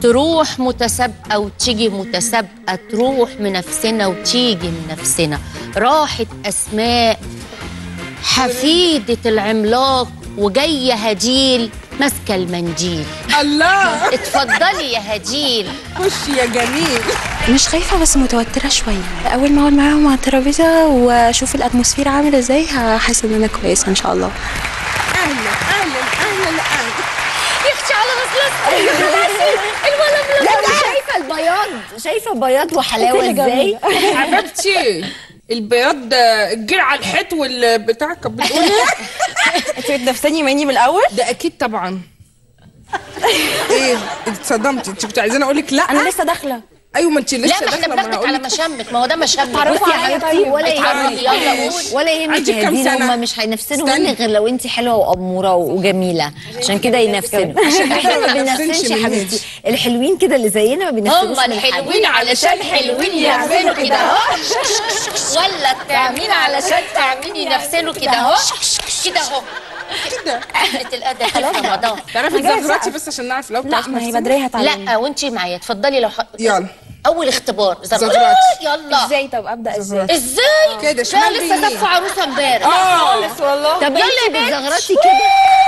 تروح متسابقة وتيجي متسابقة تروح من نفسنا وتيجي من نفسنا راحت أسماء حفيدة العملاق وجاية هديل ماسكة المنديل الله اتفضلي يا هديل خشي يا جميل مش خايفة بس متوترة شوية أول ما أقعد معاهم على الترابيزة وأشوف الأتموسفير عامل إزاي هحس إن أنا كويسة إن شاء الله اهلا اهلا اهلا اهلا يا اختي على غسلة الولد لا لا شايفه البياض شايفه البياض وحلاوه ازاي حبيبتي البياض ده الجير على الحيط والبتاع كانت بتقول ايه؟ أنت بتنافسني مني من الأول؟ ده اكيد طبعا ايه اتصدمتي انت كنت عايزاني اقول لك لا أنا لسه داخلة ايوه ما انت لسه لا ما احنا داخله ما انا بناخدك هقول على لك مشامك ما هو ده مشامك اتعرفوا بصي يا عليا حبيبتي طيب. ولا اتعرفي، يهمك يلا قول. ولا يهمك عندك يا كام دينا سنة؟ هم مش هينافسنوا استني. منك غير لو انت حلوه واموره وجميله عشان كده ينافسنوا عشان احنا ما بننافسش يا مني. حبيبتي الحلوين كده اللي زينا ما بننافسوش هم من حد. الحلوين علشان حلوين يعملوا كده اهو ولا التعمين علشان تعميني نفسنا كده اهو كده اهو كده قلة الأدب في رمضان تعرفي تزغرطي بس عشان نعرف لو لا ما هي بدرية هتعلمني لا وانتي معايا اتفضلي لو حق... يلا اول اختبار زغرات زغرات. يلا إزاي طب أبدأ إزاي؟ ازاي كده، لا شمال لسه بيمين. زفوا عروسه امبارح اه والله طب يلا انت يا بنت. بتزغرطي كده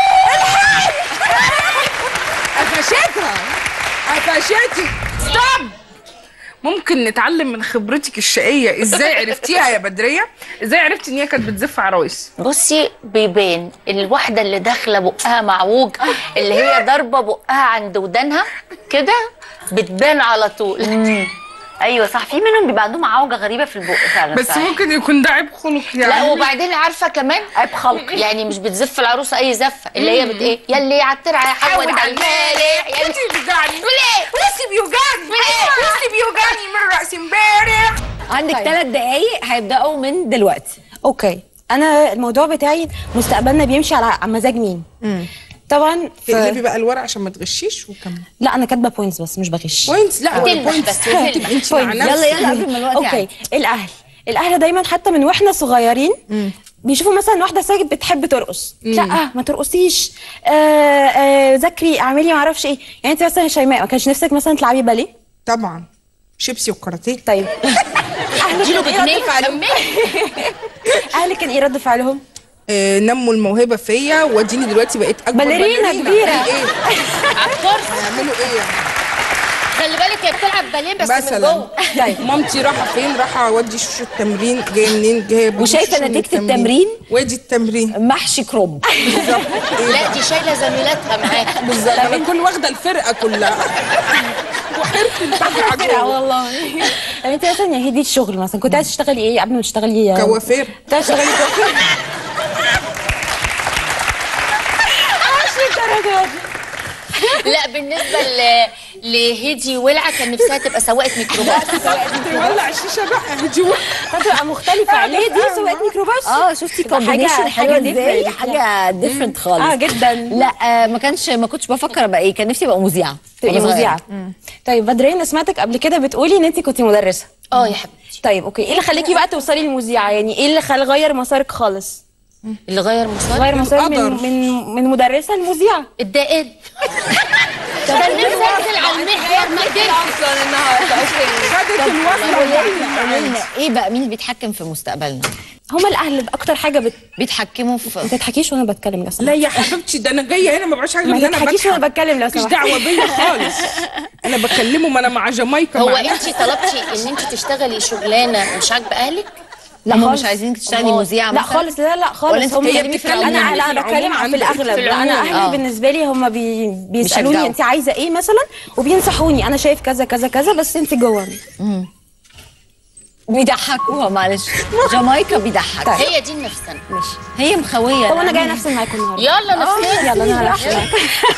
قفشتها قفشتي ستوب ممكن نتعلم من خبرتك الشقية ازاي عرفتيها يا بدرية ازاي عرفتي ان هي كانت بتزف عرايس بصي بيبان الواحده اللي داخله بقها معوج اللي هي ضاربه بقها عند ودانها كده بتبان على طول ايوه صح في منهم بيبقى عندهم عوجه غريبه في البق فعلا بس صح. ممكن يكون ده عيب خلق لا يعني وبعدين عارفه كمان عيب خلق يعني مش بتزف العروسه اي زفه اللي هي بت ايه يلي على الترعه يا حود على المالح يلي انتي بتوجعني ليه؟ راسي بيوجعني راسي بيوجعني من راسي امبارح عندك ثلاث دقايق هيبداوا من دلوقتي أوكي أنا الموضوع بتاعي مستقبلنا بيمشي على على مزاج مين طبعا تقلبي في... بقى الورق عشان ما تغشيش وكمل لا أنا كاتبة بوينتس بس مش بغش بوينتس لا هو تلمح بوينتس بس وتلمح. تبقي انت مع Points. نفسك يلا يلا قبل ما الوقت اوكي يعدي. الاهل الاهل دايما حتى من واحنا صغيرين بيشوفوا مثلا واحده ساجد بتحب ترقص لا ما ترقصيش آه، آه، ذاكري اعملي ما اعرفش ايه يعني انت مثلا يا شيماء ما كانش نفسك مثلا تلعبي باليه طبعا شيبسي وكاراتيه طيب اهلك اديله كان ايه رد بجنيه فعلهم كملي. اهلك كان ايه رد فعلهم آه، نموا الموهبه فيا واديني دلوقتي بقيت اكبر باليرينا كبيرة. ايه على الكرسي هيعملوا ايه يعني خلي بالك هي بتلعب باليه بس من مثلا جوه طيب مامتي رايحه فين رايحه اودي شوش التمرين جايه منين جايه بدي وشايفة شوش من نتيجة التمرين؟ وادي التمرين محشي كروب بالظبط ايه لا بقى؟ دي شايله زميلاتها معاها بالظبط انا بكون واخده الفرقه كلها وحرت البحر لا جوه والله طب انت مثلا يا هدي الشغل مثلا كنت عايزه تشتغلي ايه قبل ما تشتغلي كوافير كنت عايزه تشتغلي كوافير لا بالنسبه ل... لهدي ولعه كان نفسها تبقى سواقه ميكروباص ولع الشيشه بقى جوه هتبقى مختلفه ليه دي سواقه ميكروباص اه شفتي تبقى حاجة- كومبينيشن حلوه حاجة ازاي different. حاجه ديفرنت خالص اه جدا لا آه، ما كانش ما كنتش بفكر ابقى ايه كان نفسي ابقى مذيعه تبقي وأنا صغيرة. مذيعه طيب بدرين انا سمعتك قبل كده بتقولي ان انت كنت مدرسه اه يا حبيبتي طيب اوكي ايه اللي خلاكي بقى توصلي للمذيعه يعني ايه اللي خل غير مسارك خالص اللي غير مسار غير مسارك من القدر. من من مدرسه لمذيعه الدائري كان نفسي انزل على المحور ما قدرتش خدت الوصله قولي لنا ايه بقى مين اللي بيتحكم في مستقبلنا هما الاهل اكتر حاجه بت... بيتحكموا في ما تضحكيش وانا بتكلم لو لا سمحت يا حبيبتي ده انا جايه هنا ما بعملش حاجه ما غير ان انا تضحكيش وانا بضحك بتكلم لو مفيش سمحت دعوه بيا خالص انا بكلمه ما انا مع جامايكا هو مع انت طلبتي ان انت تشتغلي شغلانه مش عاجبه اهلك لا هم خالص. مش عايزينك تشتغلي أمال. مذيعه لا مثلاً؟ خالص لا لا ولا خالص انت هم بتتكلمي في العموم؟ انا لا انا في العموم بتكلم في عندك. الاغلب في لا انا العموم. اهلي آه. بالنسبه لي هم بي... بيسالوني بيشجعوا. انت عايزه ايه مثلا وبينصحوني انا شايف كذا كذا كذا بس انت جوه بيضحكوها معلش جامايكا بيضحك طيب. هي دي النفسنه هي مخويه طب انا جايه نفسي معاكم النهارده يلا نفسنا يلا انا هلحق معاكم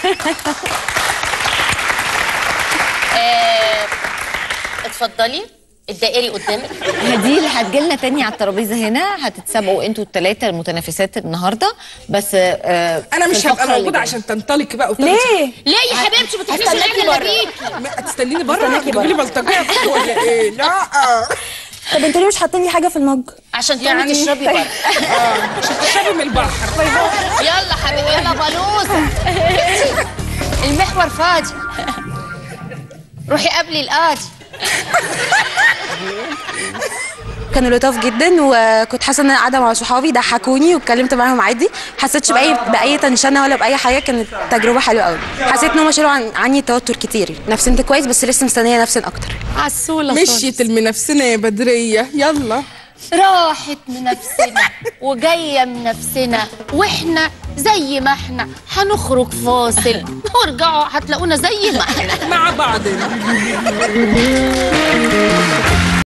آه، اتفضلي الدائري قدامك هديل هتجيلنا تاني على الترابيزه هنا هتتسابقوا انتوا الثلاثه المتنافسات النهارده بس آه انا في مش هبقى الفقرة اللي موجوده جاية. عشان تنطلقي بقى وتاخدي ليه ليه يا حبيبتي ما تخليش هستناكي العيله بره. بيكي ما- تستنيني بره استناكي تجيبي لي بلطجيه ولا ايه لا طب انتوا ليه مش حاطين لي حاجه في المج عشان تقومي يعني- تشربي بره عشان تشربي من البحر يلا حبيبي يلا بلوزه المحور فاضي روحي قبلي القاضي كانوا لطاف جدا وكنت حاسه ان انا قاعده مع صحابي ضحكوني واتكلمت معاهم عادي حسيتش باي باي تنشنه ولا باي حاجه كانت تجربه حلوه قوي حسيت ان هم شالوا عن عني توتر كتير نفسنت كويس بس لسه مستنيه نفسن اكتر عسولة مشيت المنافسنا يا بدريه يلا راحت من نفسنا وجاية من نفسنا واحنا زي ما احنا هنخرج فاصل وارجعوا هتلاقونا زي ما احنا مع بعض